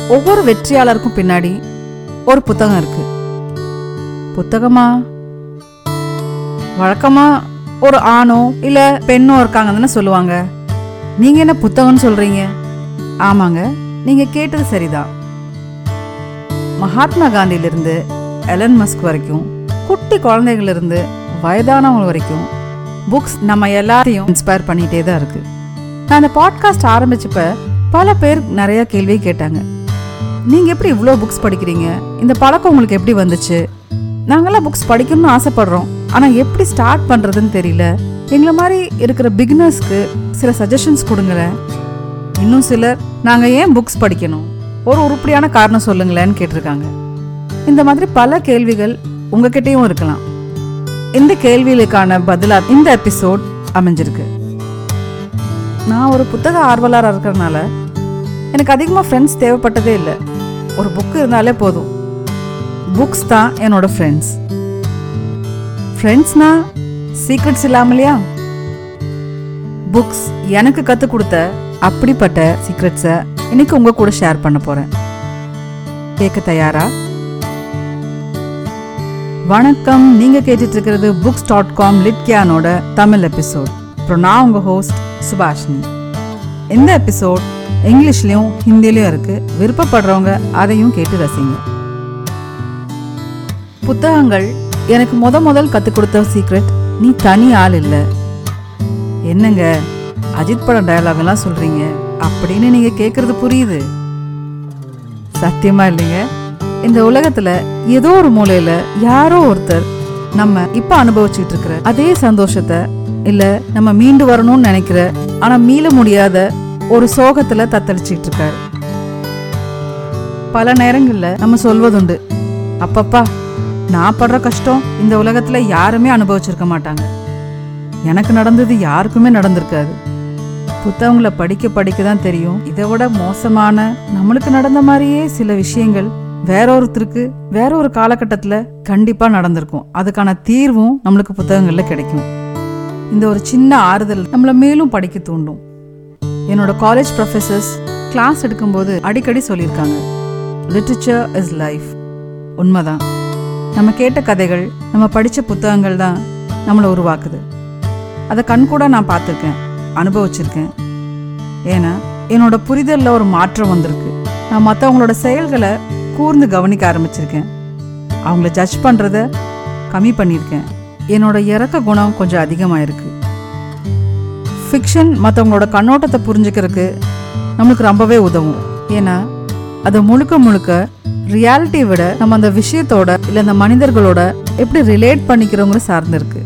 ஒவ்வொரு வெற்றியாளருக்கும் பின்னாடி ஒரு புத்தகம் இருக்கு புத்தகமா வழக்கமா ஒரு ஆணோ இல்ல பெண்ணோ இருக்காங்கன்னு சொல்லுவாங்க நீங்க என்ன புத்தகம்னு சொல்றீங்க ஆமாங்க நீங்க கேட்டது சரிதான் மகாத்மா காந்தியிலிருந்து எலன் மஸ்க் வரைக்கும் குட்டி குழந்தைகள் இருந்து வயதானவங்க வரைக்கும் புக்ஸ் நம்ம எல்லாத்தையும் இன்ஸ்பயர் பண்ணிட்டே தான் இருக்கு நான் அந்த பாட்காஸ்ட் ஆரம்பிச்சப்ப பல பேர் நிறைய கேள்வி கேட்டாங்க நீங்க எப்படி இவ்வளோ புக்ஸ் படிக்கிறீங்க இந்த பழக்கம் உங்களுக்கு எப்படி வந்துச்சு நாங்கெல்லாம் புக்ஸ் படிக்கணும்னு ஆசைப்படுறோம் ஆனா எப்படி ஸ்டார்ட் பண்றதுன்னு தெரியல எங்களை மாதிரி இருக்கிற பிகினர்ஸ்க்கு சில சஜஷன்ஸ் கொடுங்களேன் இன்னும் சிலர் நாங்க ஏன் புக்ஸ் படிக்கணும் ஒரு உருப்படியான காரணம் சொல்லுங்களேன்னு கேட்டிருக்காங்க இந்த மாதிரி பல கேள்விகள் உங்ககிட்டயும் இருக்கலாம் இந்த கேள்விகளுக்கான பதிலா இந்த எபிசோட் அமைஞ்சிருக்கு நான் ஒரு புத்தக ஆர்வலராக இருக்கிறதுனால எனக்கு அதிகமாக ஃப்ரெண்ட்ஸ் தேவைப்பட்டதே இல்லை ஒரு புக்கு இருந்தாலே போதும் புக்ஸ் தான் என்னோட ஃப்ரெண்ட்ஸ் ஃப்ரெண்ட்ஸ்னா சீக்ரெட்ஸ் இல்லாமலையா புக்ஸ் எனக்கு கற்றுக் கொடுத்த அப்படிப்பட்ட சீக்ரெட்ஸை இன்னைக்கு உங்க கூட ஷேர் பண்ண போறேன் கேட்க தயாரா வணக்கம் நீங்க கேட்டுட்டு இருக்கிறது புக்ஸ் டாட் காம் லிட்கியானோட தமிழ் எபிசோட் அப்புறம் நான் உங்க ஹோஸ்ட் சுபாஷினி இந்த எபிசோட் இங்கிலீஷ்லயும் ஹிந்திலையும் இருக்கு விருப்பப்படுறவங்க அதையும் கேட்டு ரசிங்க புத்தகங்கள் எனக்கு முத முதல் கற்றுக் கொடுத்த சீக்ரெட் நீ தனி ஆள் இல்லை என்னங்க அஜித் படம் டயலாக் எல்லாம் சொல்றீங்க அப்படின்னு நீங்க கேக்குறது புரியுது சத்தியமா இல்லைங்க இந்த உலகத்துல ஏதோ ஒரு மூலையில யாரோ ஒருத்தர் நம்ம இப்ப அனுபவிச்சுட்டு இருக்கிற அதே சந்தோஷத்தை இல்ல நம்ம மீண்டு வரணும்னு நினைக்கிற ஆனா மீள முடியாத ஒரு சோகத்துல தத்தளிச்சிட்டு இருக்காரு பல நேரங்கள்ல நம்ம சொல்வதுண்டு அப்பப்பா நான் படுற கஷ்டம் இந்த உலகத்துல யாருமே அனுபவிச்சிருக்க மாட்டாங்க எனக்கு நடந்தது யாருக்குமே நடந்திருக்காது புத்தகங்களை படிக்க படிக்க தான் தெரியும் இதை விட மோசமான நம்மளுக்கு நடந்த மாதிரியே சில விஷயங்கள் வேற ஒருத்தருக்கு வேற ஒரு காலகட்டத்தில் கண்டிப்பா நடந்திருக்கும் அதுக்கான தீர்வும் நம்மளுக்கு புத்தகங்கள்ல கிடைக்கும் இந்த ஒரு சின்ன ஆறுதல் நம்மளை மேலும் படிக்க தூண்டும் என்னோட காலேஜ் ப்ரொஃபசர்ஸ் கிளாஸ் எடுக்கும்போது அடிக்கடி சொல்லியிருக்காங்க லிட்ரேச்சர் இஸ் லைஃப் உண்மைதான் நம்ம கேட்ட கதைகள் நம்ம படித்த புத்தகங்கள் தான் நம்மளை உருவாக்குது அதை கண்கூட நான் பார்த்துருக்கேன் அனுபவிச்சிருக்கேன் ஏன்னா என்னோட புரிதலில் ஒரு மாற்றம் வந்திருக்கு நான் மற்றவங்களோட செயல்களை கூர்ந்து கவனிக்க ஆரம்பிச்சிருக்கேன் அவங்கள ஜட்ஜ் பண்ணுறத கம்மி பண்ணியிருக்கேன் என்னோட இறக்க குணம் கொஞ்சம் அதிகமாயிருக்கு ஃபிக்ஷன் மற்றவங்களோட கண்ணோட்டத்தை புரிஞ்சுக்கிறதுக்கு நம்மளுக்கு ரொம்பவே உதவும் ஏன்னா அது முழுக்க முழுக்க ரியாலிட்டியை விட நம்ம அந்த விஷயத்தோட இல்லை அந்த மனிதர்களோட எப்படி ரிலேட் பண்ணிக்கிறவங்கள சார்ந்திருக்கு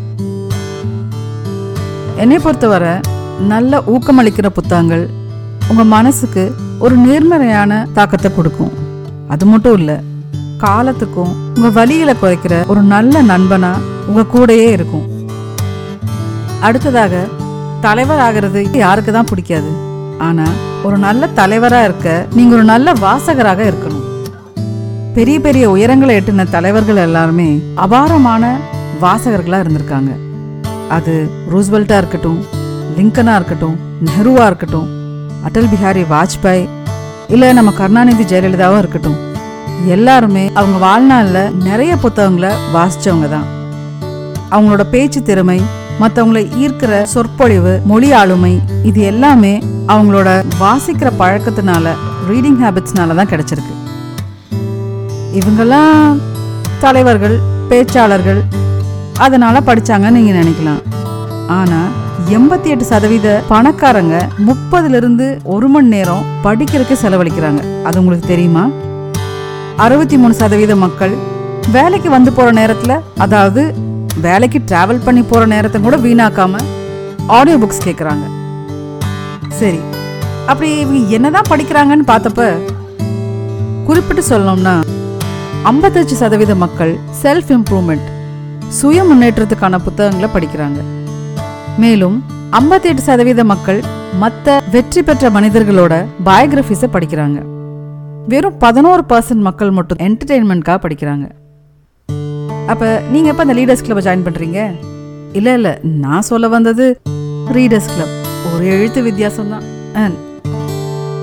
என்னை பொறுத்தவரை நல்ல ஊக்கமளிக்கிற புத்தகங்கள் உங்கள் மனசுக்கு ஒரு நேர்மறையான தாக்கத்தை கொடுக்கும் அது மட்டும் இல்லை காலத்துக்கும் உங்கள் வலிகளை குறைக்கிற ஒரு நல்ல நண்பனா உங்கள் கூடயே இருக்கும் அடுத்ததாக தலைவர் ஆகிறது யாருக்கு தான் பிடிக்காது ஆனா ஒரு நல்ல தலைவரா இருக்க நீங்க ஒரு நல்ல வாசகராக இருக்கணும் பெரிய பெரிய உயரங்களை எட்டின தலைவர்கள் எல்லாருமே அபாரமான வாசகர்களா இருந்திருக்காங்க அது ரூஸ்வெல்ட்டா இருக்கட்டும் லிங்கனா இருக்கட்டும் நெஹ்ருவா இருக்கட்டும் அடல் பிஹாரி வாஜ்பாய் இல்ல நம்ம கருணாநிதி ஜெயலலிதாவா இருக்கட்டும் எல்லாருமே அவங்க வாழ்நாள்ல நிறைய புத்தகங்களை வாசிச்சவங்க தான் அவங்களோட பேச்சு திறமை மற்றவங்களை ஈர்க்கிற சொற்பொழிவு மொழி ஆளுமை இது எல்லாமே அவங்களோட வாசிக்கிற பழக்கத்தினால ரீடிங் ஹேபிட்ஸ்னால தான் கிடைச்சிருக்கு இவங்கெல்லாம் தலைவர்கள் பேச்சாளர்கள் அதனால படிச்சாங்கன்னு நீங்க நினைக்கலாம் ஆனா எண்பத்தி எட்டு சதவீத பணக்காரங்க முப்பதுல இருந்து ஒரு மணி நேரம் படிக்கிறதுக்கு செலவழிக்கிறாங்க அது உங்களுக்கு தெரியுமா அறுபத்தி மூணு சதவீத மக்கள் வேலைக்கு வந்து போற நேரத்துல அதாவது வேலைக்கு டிராவல் பண்ணி போற நேரத்தை கூட வீணாக்காம ஆடியோ புக்ஸ் கேட்குறாங்க சரி அப்படி இவங்க என்னதான் படிக்கிறாங்கன்னு பார்த்தப்ப குறிப்பிட்டு சொல்லணும்னா ஐம்பத்தஞ்சு சதவீத மக்கள் செல்ஃப் இம்ப்ரூவ்மெண்ட் சுய முன்னேற்றத்துக்கான புத்தகங்களை படிக்கிறாங்க மேலும் ஐம்பத்தி எட்டு சதவீத மக்கள் மற்ற வெற்றி பெற்ற மனிதர்களோட பயோகிராஃபிஸை படிக்கிறாங்க வெறும் பதினோரு பர்சன்ட் மக்கள் மட்டும் என்டர்டெயின்மெண்ட்காக படிக்கிறாங்க அப்ப நீங்க எப்ப அந்த லீடர்ஸ் கிளப் ஜாயின் பண்றீங்க இல்ல இல்ல நான் சொல்ல வந்தது ரீடர்ஸ் கிளப் ஒரு எழுத்து வித்தியாசம் தான்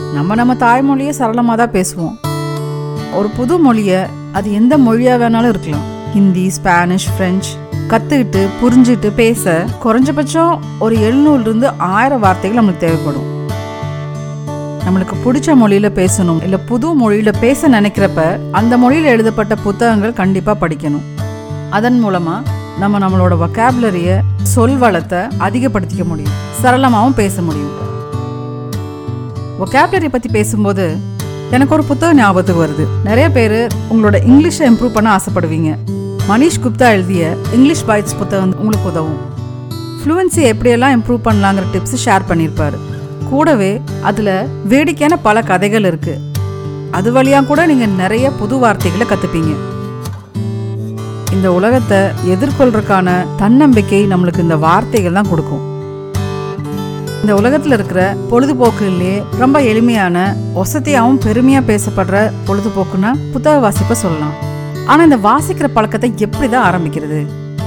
நம்ம நம்ம தாய்மொழியே சரளமாக தான் பேசுவோம் ஒரு புது மொழியை அது எந்த மொழியாக வேணாலும் இருக்கலாம் ஹிந்தி ஸ்பானிஷ் ஃப்ரெஞ்ச் கற்றுக்கிட்டு புரிஞ்சுட்டு பேச குறைஞ்சபட்சம் ஒரு எழுநூறுலேருந்து ஆயிரம் வார்த்தைகள் நம்மளுக்கு தேவைப்படும் நம்மளுக்கு பிடிச்ச மொழியில பேசணும் இல்ல புது மொழியில பேச நினைக்கிறப்ப அந்த மொழியில எழுதப்பட்ட புத்தகங்கள் கண்டிப்பா படிக்கணும் அதன் மூலமா நம்ம நம்மளோட வொக்காபுலரிய சொல் வளத்தை அதிகப்படுத்திக்க முடியும் சரளமாகவும் பேச முடியும் வொக்காபுலரி பத்தி பேசும்போது எனக்கு ஒரு புத்தகம் ஞாபகத்துக்கு வருது நிறைய பேர் உங்களோட இங்கிலீஷை இம்ப்ரூவ் பண்ண ஆசைப்படுவீங்க மனிஷ் குப்தா எழுதிய இங்கிலீஷ் பைட்ஸ் புத்தகம் உங்களுக்கு உதவும் ஃப்ளூவன்சி எப்படியெல்லாம் இம்ப்ரூவ் பண்ணலாங்கிற டிப்ஸ் ஷேர் பண்ணியிருப்பாரு கூடவே அதில் வேடிக்கையான பல கதைகள் இருக்கு அது வழியாக கூட நீங்கள் நிறைய புது வார்த்தைகளை கற்றுப்பீங்க இந்த உலகத்தை எதிர்கொள்றதுக்கான தன்னம்பிக்கை நம்மளுக்கு இந்த வார்த்தைகள் தான் கொடுக்கும் இந்த உலகத்தில் இருக்கிற பொழுதுபோக்குலேயே ரொம்ப எளிமையான வசதியாகவும் பெருமையாக பேசப்படுற பொழுதுபோக்குன்னா புத்தக வாசிப்பை சொல்லலாம் ஆனால் இந்த வாசிக்கிற பழக்கத்தை எப்படி தான் ஆரம்பிக்கிறது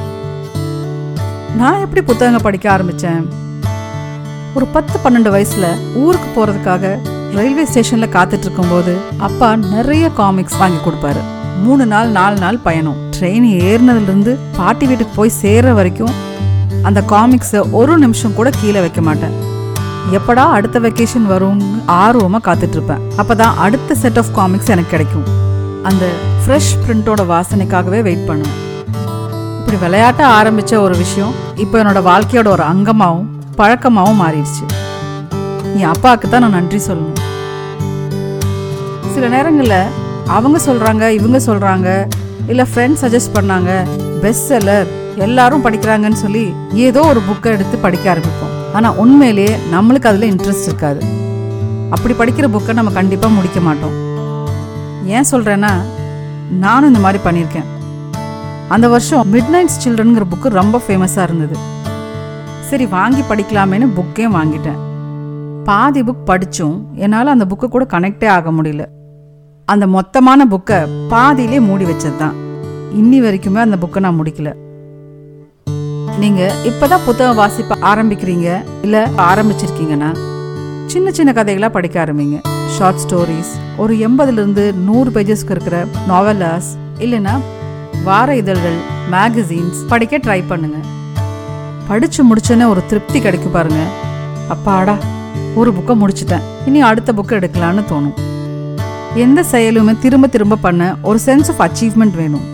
நான் எப்படி புத்தகங்கள் படிக்க ஆரம்பித்தேன் ஒரு பத்து பன்னெண்டு வயசுல ஊருக்கு போறதுக்காக ரயில்வே ஸ்டேஷன்ல காத்துட்டு இருக்கும்போது அப்பா நிறைய காமிக்ஸ் வாங்கி கொடுப்பாரு மூணு நாள் நாலு நாள் பயணம் ட்ரெயின் ஏறினதுல இருந்து பாட்டி வீட்டுக்கு போய் சேர்ற வரைக்கும் அந்த காமிக்ஸை ஒரு நிமிஷம் கூட கீழே வைக்க மாட்டேன் எப்படா அடுத்த வெக்கேஷன் வரும்னு ஆர்வமா காத்துட்டு இருப்பேன் அப்பதான் அடுத்த செட் ஆஃப் காமிக்ஸ் எனக்கு கிடைக்கும் அந்த ஃப்ரெஷ் பிரிண்டோட வாசனைக்காகவே வெயிட் பண்ணுவேன் இப்படி விளையாட்ட ஆரம்பிச்ச ஒரு விஷயம் இப்போ என்னோட வாழ்க்கையோட ஒரு அங்கமாகவும் பழக்கமாகவும் மாறிடுச்சு என் அப்பாவுக்கு தான் நான் நன்றி சொல்லணும் சில நேரங்களில் அவங்க சொல்கிறாங்க இவங்க சொல்கிறாங்க இல்லை ஃப்ரெண்ட்ஸ் சஜஸ்ட் பண்ணாங்க பெஸ்ட் செல்லர் எல்லாரும் படிக்கிறாங்கன்னு சொல்லி ஏதோ ஒரு புக்கை எடுத்து படிக்க ஆரம்பிப்போம் ஆனால் உண்மையிலேயே நம்மளுக்கு அதில் இன்ட்ரெஸ்ட் இருக்காது அப்படி படிக்கிற புக்கை நம்ம கண்டிப்பாக முடிக்க மாட்டோம் ஏன் சொல்கிறேன்னா நானும் இந்த மாதிரி பண்ணியிருக்கேன் அந்த வருஷம் மிட் நைட்ஸ் சில்ட்ரனுங்கிற புக்கு ரொம்ப ஃபேமஸாக இருந்தது சரி வாங்கி படிக்கலாமேன்னு புக்கையும் வாங்கிட்டேன் பாதி புக் படிச்சும் என்னால் அந்த புக்கு கூட கனெக்டே ஆக முடியல அந்த மொத்தமான புக்கை பாதியிலே மூடி வச்சது தான் இன்னி வரைக்குமே அந்த புக்கை நான் முடிக்கல நீங்க இப்பதான் புத்தகம் வாசிப்ப ஆரம்பிக்கிறீங்க இல்ல ஆரம்பிச்சிருக்கீங்கன்னா சின்ன சின்ன கதைகளா படிக்க ஆரம்பிங்க ஷார்ட் ஸ்டோரிஸ் ஒரு எண்பதுல இருந்து நூறு பேஜஸ்க்கு இருக்கிற நாவலாஸ் இல்லைன்னா வார இதழ்கள் மேகசின்ஸ் படிக்க ட்ரை பண்ணுங்க படிச்சு முடிச்சோன்னே ஒரு திருப்தி கிடைக்கும் பாருங்க அப்பாடா ஒரு புக்கை முடிச்சிட்டேன் இனி அடுத்த புக்கை எடுக்கலான்னு தோணும் எந்த செயலுமே திரும்ப திரும்ப பண்ண ஒரு சென்ஸ் ஆஃப் அச்சீவ்மெண்ட் வேணும்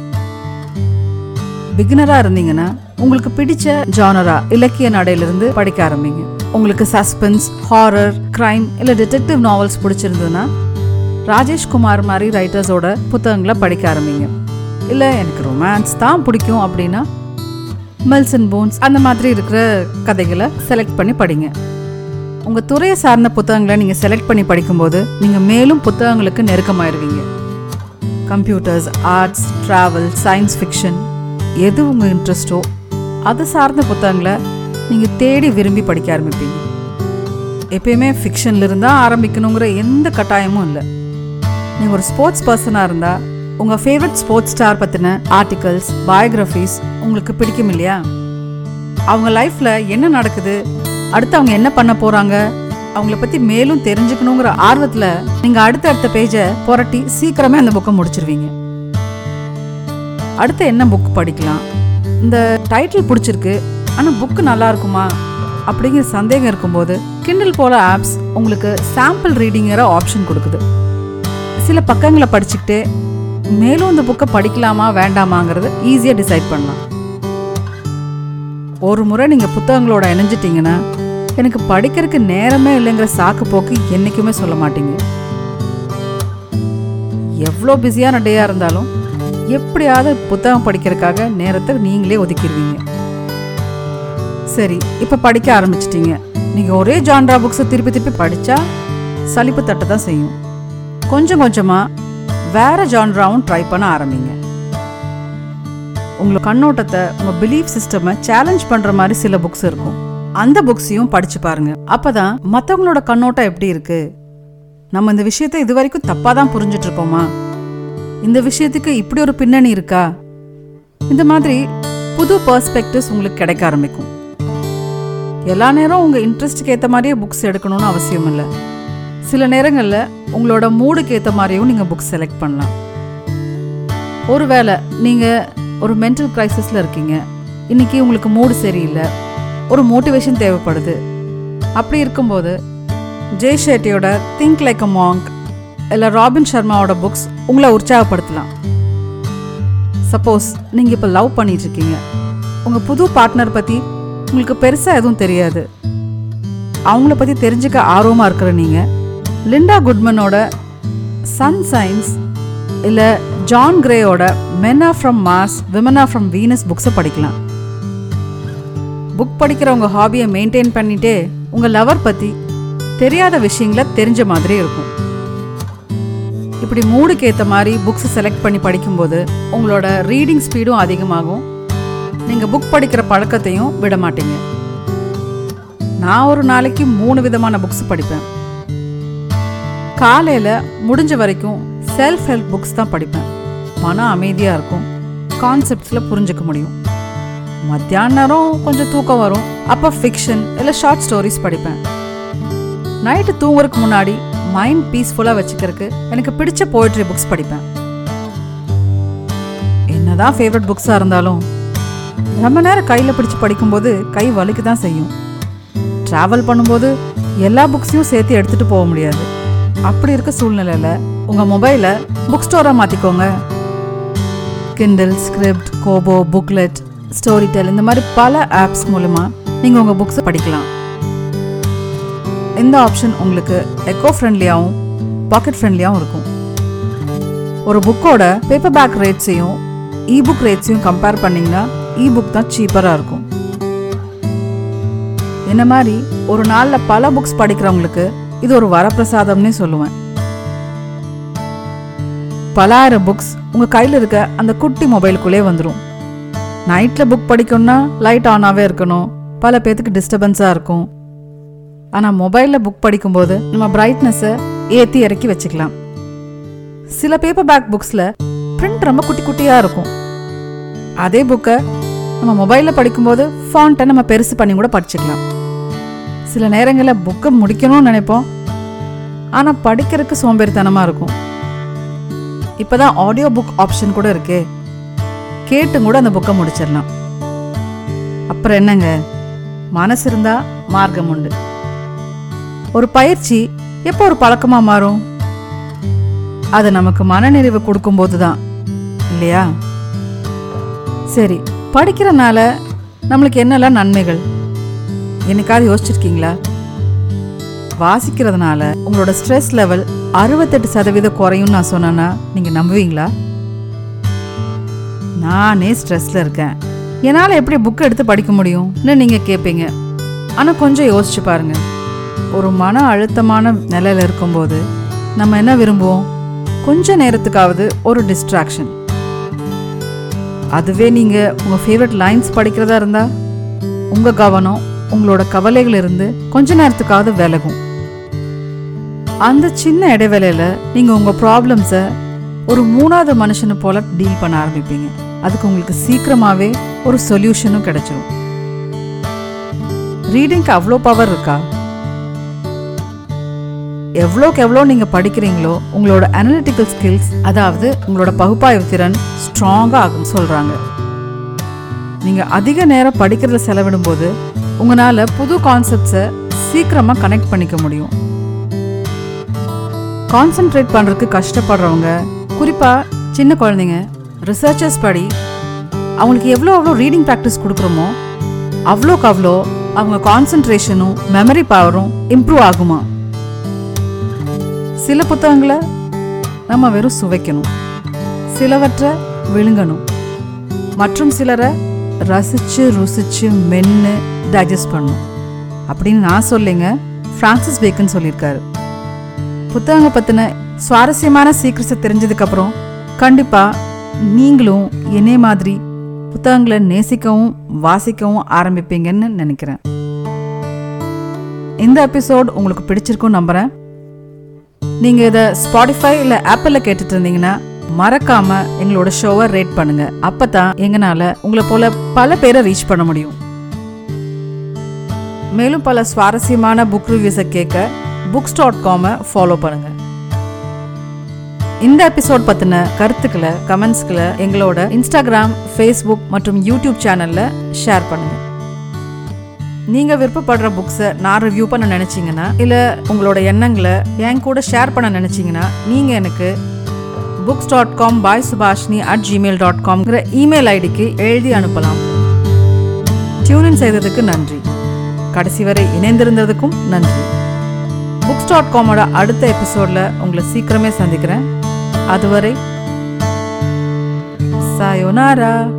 பிகினரா இருந்தீங்கன்னா உங்களுக்கு பிடிச்ச ஜானரா இலக்கிய நடையிலிருந்து படிக்க ஆரம்பிங்க உங்களுக்கு சஸ்பென்ஸ் ஹாரர் கிரைம் இல்ல டிடெக்டிவ் நாவல்ஸ் பிடிச்சிருந்ததுன்னா ராஜேஷ் குமார் மாதிரி ரைட்டர்ஸோட புத்தகங்களை படிக்க ஆரம்பிங்க இல்ல எனக்கு ரொமான்ஸ் தான் பிடிக்கும் அப்படின்னா மெல்ஸ் அண்ட் போன்ஸ் அந்த மாதிரி இருக்கிற கதைகளை செலக்ட் பண்ணி படிங்க உங்க துறையை சார்ந்த புத்தகங்களை நீங்க செலக்ட் பண்ணி படிக்கும்போது நீங்க மேலும் புத்தகங்களுக்கு நெருக்கமாயிருவீங்க computers arts travel science fiction எது உங்க இன்ட்ரெஸ்டோ அது சார்ந்த புத்தகங்களை நீங்க தேடி விரும்பி படிக்க ஆரம்பிப்பீங்க எப்பயுமே ஃபிக்ஷன்ல இருந்தா ஆரம்பிக்கணுங்கிற எந்த கட்டாயமும் இல்லை நீங்க ஒரு ஸ்போர்ட்ஸ் பர்சனா இருந்தா உங்க ஃபேவரட் ஸ்போர்ட்ஸ் ஸ்டார் பத்தின ஆர்டிகல்ஸ் பயோகிராஃபிஸ் உங்களுக்கு பிடிக்கும் இல்லையா அவங்க லைஃப்ல என்ன நடக்குது அடுத்து அவங்க என்ன பண்ண போறாங்க அவங்கள பத்தி மேலும் தெரிஞ்சுக்கணுங்கிற ஆர்வத்துல நீங்க அடுத்த அடுத்த பேஜை புரட்டி சீக்கிரமே அந்த புக்கை முடிச்சிருவீங்க அடுத்து என்ன புக் படிக்கலாம் இந்த டைட்டில் பிடிச்சிருக்கு ஆனா புக்கு நல்லா இருக்குமா அப்படிங்கிற சந்தேகம் இருக்கும்போது கிண்டில் போல ஆப்ஸ் உங்களுக்கு சாம்பிள் ரீடிங்கிற ஆப்ஷன் கொடுக்குது சில பக்கங்களை படிச்சுக்கிட்டே மேலும் இந்த புக்கை படிக்கலாமா வேண்டாமாங்கிறது ஈஸியாக டிசைட் பண்ணலாம் ஒரு முறை நீங்கள் புத்தகங்களோட இணைஞ்சிட்டிங்கன்னா எனக்கு படிக்கிறதுக்கு நேரமே இல்லைங்கிற சாக்கு போக்கு என்றைக்குமே சொல்ல மாட்டீங்க எவ்வளோ பிஸியான டேயாக இருந்தாலும் எப்படியாவது புத்தகம் படிக்கிறதுக்காக நேரத்தை நீங்களே ஒதுக்கிடுவீங்க சரி இப்போ படிக்க ஆரம்பிச்சிட்டீங்க நீங்கள் ஒரே ஜான்ரா புக்ஸை திருப்பி திருப்பி படித்தா சலிப்பு தட்ட தான் செய்யும் கொஞ்சம் கொஞ்சமாக வேற ஜான்ராவும் ட்ரை பண்ண ஆரம்பிங்க உங்களோட கண்ணோட்டத்தை உங்க பிலீஃப் சிஸ்டமை சேலஞ்ச் பண்ற மாதிரி சில புக்ஸ் இருக்கும் அந்த புக்ஸையும் படிச்சு பாருங்க அப்பதான் மத்தவங்களோட கண்ணோட்டம் எப்படி இருக்கு நம்ம இந்த விஷயத்தை இது வரைக்கும் தப்பா தான் புரிஞ்சிட்டு இருப்போமா இந்த விஷயத்துக்கு இப்படி ஒரு பின்னணி இருக்கா இந்த மாதிரி புது பர்ஸ்பெக்டிவ்ஸ் உங்களுக்கு கிடைக்க ஆரம்பிக்கும் எல்லா நேரம் உங்க இன்ட்ரெஸ்ட்க்கு ஏற்ற மாதிரியே புக்ஸ் எடுக்கணும்னு அவசியம் இல்லை சில நேரங்களில் உங்களோட மூடுக்கு ஏற்ற மாதிரியும் நீங்கள் புக் செலக்ட் பண்ணலாம் ஒருவேளை நீங்கள் ஒரு மென்டல் க்ரைசிஸில் இருக்கீங்க இன்னைக்கு உங்களுக்கு மூடு சரியில்லை ஒரு மோட்டிவேஷன் தேவைப்படுது அப்படி இருக்கும்போது ஜெய் ஷெட்டியோட திங்க் லைக் அ மாங்க் இல்லை ராபின் சர்மாவோட புக்ஸ் உங்களை உற்சாகப்படுத்தலாம் சப்போஸ் நீங்கள் இப்போ லவ் பண்ணிட்டு இருக்கீங்க உங்கள் புது பார்ட்னர் பற்றி உங்களுக்கு பெருசாக எதுவும் தெரியாது அவங்கள பற்றி தெரிஞ்சுக்க ஆர்வமாக இருக்கிற நீங்கள் லிண்டா குட்மனோட சன் சயின்ஸ் இல்லை ஜான் கிரேயோட மென்னா ஃப்ரம் மாஸ் விமனா ஃப்ரம் வீனஸ் புக்ஸை படிக்கலாம் புக் படிக்கிற உங்கள் ஹாபியை மெயின்டைன் பண்ணிட்டே உங்கள் லவர் பற்றி தெரியாத விஷயங்களை தெரிஞ்ச மாதிரி இருக்கும் இப்படி மூடுக்கு ஏற்ற மாதிரி புக்ஸ் செலக்ட் பண்ணி படிக்கும்போது உங்களோட ரீடிங் ஸ்பீடும் அதிகமாகும் நீங்கள் புக் படிக்கிற பழக்கத்தையும் விட மாட்டீங்க நான் ஒரு நாளைக்கு மூணு விதமான புக்ஸ் படிப்பேன் காலையில் முடிஞ்ச வரைக்கும் செல்ஃப் ஹெல்ப் புக்ஸ் தான் படிப்பேன் மன அமைதியாக இருக்கும் கான்செப்ட்ஸில் புரிஞ்சுக்க முடியும் மத்தியான நேரம் கொஞ்சம் தூக்கம் வரும் அப்போ ஃபிக்ஷன் இல்லை ஷார்ட் ஸ்டோரிஸ் படிப்பேன் நைட்டு தூங்குறதுக்கு முன்னாடி மைண்ட் பீஸ்ஃபுல்லாக வச்சுக்கிறதுக்கு எனக்கு பிடிச்ச போய்ட்ரி புக்ஸ் படிப்பேன் என்னதான் ஃபேவரட் புக்ஸாக இருந்தாலும் ரொம்ப நேரம் கையில் பிடிச்சு படிக்கும்போது கை வலிக்கு தான் செய்யும் ட்ராவல் பண்ணும்போது எல்லா புக்ஸையும் சேர்த்து எடுத்துகிட்டு போக முடியாது அப்படி இருக்க சூழ்நிலையில் உங்கள் மொபைலை புக் ஸ்டோராக மாற்றிக்கோங்க Kindle Scribd Kobo booklet Storytel இந்த மாதிரி பல ஆப்ஸ் மூலமா நீங்கள் உங்கள் புக்ஸை படிக்கலாம் இந்த ஆப்ஷன் உங்களுக்கு எக்கோ ஃப்ரெண்ட்லியாகவும் பாக்கெட் ஃப்ரெண்ட்லியாகவும் இருக்கும் ஒரு புக்கோட பேப்பர் பேக் ரேட்ஸையும் இபுக் ரேட்ஸையும் கம்பேர் பண்ணிங்கன்னா இபுக் தான் சீப்பராக இருக்கும் என்ன மாதிரி ஒரு நாளில் பல புக்ஸ் படிக்கிறவங்களுக்கு இது ஒரு வரப்பிரசாதம்னே சொல்லுவேன் பலாயிரம் புக்ஸ் உங்கள் கையில் இருக்க அந்த குட்டி மொபைலுக்குள்ளே வந்துடும் நைட்டில் புக் படிக்கணும்னா லைட் ஆனாகவே இருக்கணும் பல பேர்த்துக்கு டிஸ்டர்பன்ஸாக இருக்கும் ஆனால் மொபைலில் புக் படிக்கும்போது நம்ம பிரைட்னஸை ஏற்றி இறக்கி வச்சுக்கலாம் சில பேப்பர் பேக் புக்ஸில் பிரிண்ட் ரொம்ப குட்டி குட்டியாக இருக்கும் அதே புக்கை நம்ம மொபைலில் படிக்கும்போது ஃபாண்ட்டை நம்ம பெருசு பண்ணி கூட படிச்சுக்கலாம் சில நேரங்களில் புக்கை முடிக்கணும்னு நினைப்போம் ஆனால் படிக்கிறதுக்கு சோம்பேறித்தனமாக இருக்கும் இப்போ தான் ஆடியோ புக் ஆப்ஷன் கூட இருக்கே கேட்டும் கூட அந்த புக்கை முடிச்சிடலாம் அப்புறம் என்னங்க மனசு இருந்தா மார்க்கம் உண்டு ஒரு பயிற்சி எப்போ ஒரு பழக்கமா மாறும் அது நமக்கு மனநிறைவு கொடுக்கும்போது தான் இல்லையா சரி படிக்கிறனால நம்மளுக்கு என்னெல்லாம் நன்மைகள் என்னைக்காவது யோசிச்சிருக்கீங்களா வாசிக்கிறதுனால உங்களோட ஸ்ட்ரெஸ் லெவல் அறுபத்தெட்டு சதவீதம் குறையும் நான் சொன்னேன்னா நீங்கள் நம்புவீங்களா நானே ஸ்ட்ரெஸ்ல இருக்கேன் என்னால் எப்படி புக் எடுத்து படிக்க முடியும்னு நீங்கள் கேட்பீங்க ஆனால் கொஞ்சம் யோசிச்சு பாருங்க ஒரு மன அழுத்தமான நிலையில இருக்கும்போது நம்ம என்ன விரும்புவோம் கொஞ்ச நேரத்துக்காவது ஒரு டிஸ்ட்ராக்ஷன் அதுவே நீங்கள் உங்கள் ஃபேவரட் லைன்ஸ் படிக்கிறதா இருந்தால் உங்கள் கவனம் உங்களோட கவலைகள் இருந்து கொஞ்ச நேரத்துக்காவது விலகும் அந்த சின்ன இடைவேளையில நீங்கள் உங்கள் ப்ராப்ளம்ஸை ஒரு மூணாவது மனுஷனை போல டீல் பண்ண ஆரம்பிப்பீங்க அதுக்கு உங்களுக்கு சீக்கிரமாவே ஒரு சொல்யூஷனும் கிடைச்சிரும் ரீடிங்க்கு அவ்வளோ பவர் இருக்கா எவ்வளோக்கு எவ்வளோ நீங்கள் படிக்கிறீங்களோ உங்களோட அனலிட்டிக்கல் ஸ்கில்ஸ் அதாவது உங்களோட பகுப்பாய்வு திறன் ஸ்ட்ராங்காக ஆகும் சொல்கிறாங்க நீங்கள் அதிக நேரம் படிக்கிறத செலவிடும்போது உங்களால் புது கான்செப்ட்ஸை சீக்கிரமாக கனெக்ட் பண்ணிக்க முடியும் கான்சென்ட்ரேட் பண்ணுறதுக்கு கஷ்டப்படுறவங்க குறிப்பாக சின்ன குழந்தைங்க ரிசர்ச்சர்ஸ் படி அவங்களுக்கு எவ்வளோ எவ்வளோ ரீடிங் ப்ராக்டிஸ் கொடுக்குறோமோ அவ்வளோக்கு அவ்வளோ அவங்க கான்சென்ட்ரேஷனும் மெமரி பவரும் இம்ப்ரூவ் ஆகுமா சில புத்தகங்களை நம்ம வெறும் சுவைக்கணும் சிலவற்றை விழுங்கணும் மற்றும் சிலரை ரசிச்சு ருசிச்சு மென்று டைஜஸ்ட் பண்ணணும் அப்படின்னு நான் சொல்லிங்க ஃப்ரான்சிஸ் பேக்கன் சொல்லியிருக்காரு புத்தகங்க பற்றின சுவாரஸ்யமான சீக்கிரத்தை தெரிஞ்சதுக்கப்புறம் கண்டிப்பாக நீங்களும் என்னே மாதிரி புத்தகங்களை நேசிக்கவும் வாசிக்கவும் ஆரம்பிப்பீங்கன்னு நினைக்கிறேன் இந்த எபிசோட் உங்களுக்கு பிடிச்சிருக்கும் நம்புகிறேன் நீங்கள் இதை ஸ்பாட்டிஃபை இல்லை ஆப்பிளில் கேட்டுட்டு இருந்தீங்கன்னா மறக்காம எங்களோட ஷோவை ரேட் பண்ணுங்க அப்பதான் எங்கனால உங்களை போல பல பேரை ரீச் பண்ண முடியும் மேலும் பல சுவாரஸ்யமான புக் ரிவ்யூஸை கேட்க புக்ஸ் டாட் காமை ஃபாலோ பண்ணுங்கள் இந்த எபிசோட் பற்றின கருத்துக்களை கமெண்ட்ஸ்களை எங்களோட இன்ஸ்டாகிராம் ஃபேஸ்புக் மற்றும் யூடியூப் சேனலில் ஷேர் பண்ணுங்கள் நீங்கள் விருப்பப்படுற புக்ஸை நான் ரிவ்யூ பண்ண நினச்சிங்கன்னா இல்லை உங்களோட எண்ணங்களை என் கூட ஷேர் பண்ண நினச்சிங்கன்னா நீங்கள் எனக்கு books dot com by Subhashini at Gmail dot காம்ங்கிற இமெயில் ஐடிக்கு எழுதி அனுப்பலாம் டியூனின் செய்ததுக்கு நன்றி கடைசி வரை இணைந்திருந்ததுக்கும் நன்றி புக்ஸ் டாட் காமோட அடுத்த எபிசோடில் உங்களை சீக்கிரமே சந்திக்கிறேன் அதுவரை சாயோனாரா